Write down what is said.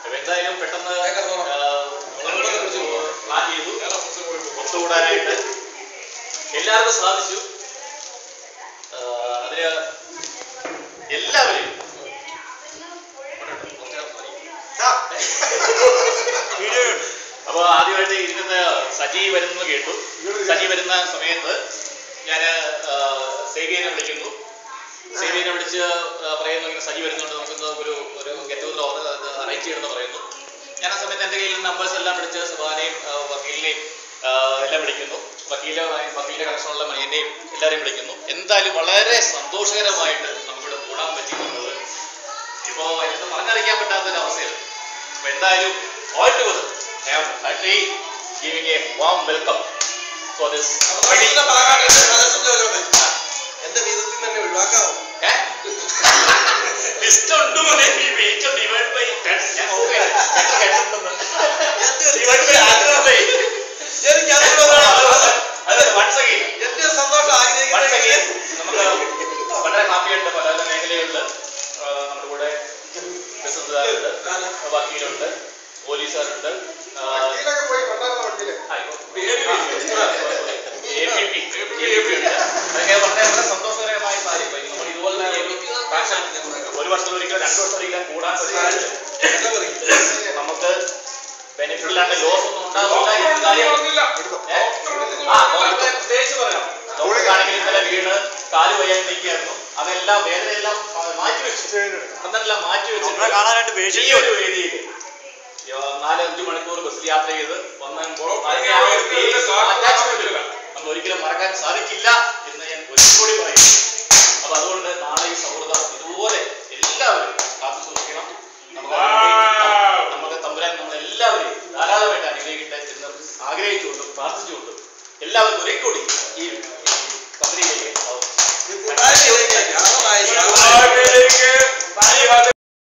അപ്പൊ എന്തായാലും പെട്ടെന്ന് പ്ലാൻ ചെയ്തു ഒത്തുകൂടാനായിട്ട് എല്ലാവർക്കും സാധിച്ചു ആ, അതിന് എല്ലാവരെയും അപ്പൊ ആദ്യമായിട്ട് ഇതിന് സജി വരുന്നത് കേട്ടു സജി വരുന്ന സമയത്ത് ഞാൻ സേവിയനെ വിളിക്കുന്നു സേവിയനെ വിളിച്ച് ആ, പറയുന്നു ഇങ്ങനെ സജി വരുന്നുണ്ട് നമുക്കിന്ന് ഒരു ഒരു ഗെറ്റ് ടുഗദർ അറേഞ്ച് ചെയ്യണമെന്ന് പറയുന്നു ഞാൻ ആ സമയത്ത് എൻ്റെ കയ്യിൽ നമ്പേഴ്സ് എല്ലാം വിളിച്ച് സുബാനെയും ആ, വക്കീലിനെയും ആ, എല്ലാം വിളിക്കുന്നു വക്കീല വക്കീലിന്റെ കണക്ഷനുള്ള മണിയനെയും എല്ലാവരെയും വിളിക്കുന്നു എന്തായാലും വളരെ സന്തോഷകരമായിട്ട് നമുക്കിവിടെ കൂടാൻ പറ്റിയിട്ടുള്ളത് ഇപ്പോ എനിക്ക് പറഞ്ഞറിയിക്കാൻ പറ്റാത്ത ഒരു അവസ്ഥയാണ് അപ്പൊ എന്തായാലും all together I am heartily giving a warm welcome for this ഇതിന്റെ ഭാഗമായിട്ട് എന്റെ സദസ്യം ചോദിച്ചോട്ടെ എന്റെ വീതത്തിൽ തന്നെ ഒഴിവാക്കാവോ ഏഹ്? ലിസ്റ്റ് ഉണ്ട് മോനെ. ഈ weight divide by 10. ഞാൻ നോക്കുകയാണ്. എത്ര കേട്ടിട്ടുണ്ടെന്ന്. Divide by 100 എനിക്ക് അതുകൊണ്ട് അതെ, once again, എന്റെ സന്തോഷം once again, ആഗ്രഹിക്കുന്നത് നമുക്ക് വളരെ ഹാപ്പിയുണ്ട് പല പല മേഖലകളിൽ ആ, നമ്മുടെ കൂടെ ബിസിനസ്സുകാരുണ്ട് വക്കീലുണ്ട് പോലീസുകാരുണ്ട് ആ, സന്തോഷകരമായ കാര്യം നമ്മൾ ഇതുപോലെ ഫാഷൻ ഒരു വർഷത്തിലൊരിക്കൽ രണ്ടു വർഷത്തിലൊരിക്കൽ കൂടാൻ പറ്റാതെ നമുക്ക് ബെനിഫിറ്റ് ഇല്ലാണ്ട് ലോസ് ഒന്നും ഉണ്ടാവില്ല എന്ന കാര്യം ഏ? ആ ഡോക്ടറെ പ്രത്യേകിച്ച് പറയാം ഡോക്ടർക്കാണെങ്കിൽ ഇന്നലെ വീണ് കാല് വയ്യാൻ നിൽക്കുകയായിരുന്നു അതെല്ലാം വേദനയെല്ലാം മാറ്റി വെച്ചു അന്നെല്ലാം മാറ്റി ഡോക്ടറെ കാണാനായിട്ട് വെച്ചു patient ഈ ഒരു വേദിയിൽ നാല് അഞ്ച് മണിക്കൂർ ബസ്സിൽ യാത്ര ചെയ്ത് വന്നപ്പോൾ അതിന്റെ ആ ഒരു feelings attachment ഇല്ല. നമ്മൾ ഒരിക്കലും മറക്കാൻ സാധിക്കില്ല എന്ന് ഞാൻ ഒരിക്കലും പറയും അപ്പൊ അതുകൊണ്ട് നാളെ ഈ സൗഹൃദം ഇതുപോലെ എല്ലാവരും കാത്തു സൂക്ഷിക്കണം നമുക്ക് നമുക്ക് തമ്പുരാൻ നമ്മളെല്ലാവരെയും ധാരാളമായിട്ട് അനുഗ്രഹിക്കട്ടെ എന്ന് ആഗ്രഹിച്ചുകൊണ്ടും പ്രാർത്ഥിച്ചുകൊണ്ടും എല്ലാവർക്കും ഒരേ കൂടി ഈ കമ്പനിയിലേക്ക് സ്വാഗതം കൂട്ടായ്മ ഞാനുമായി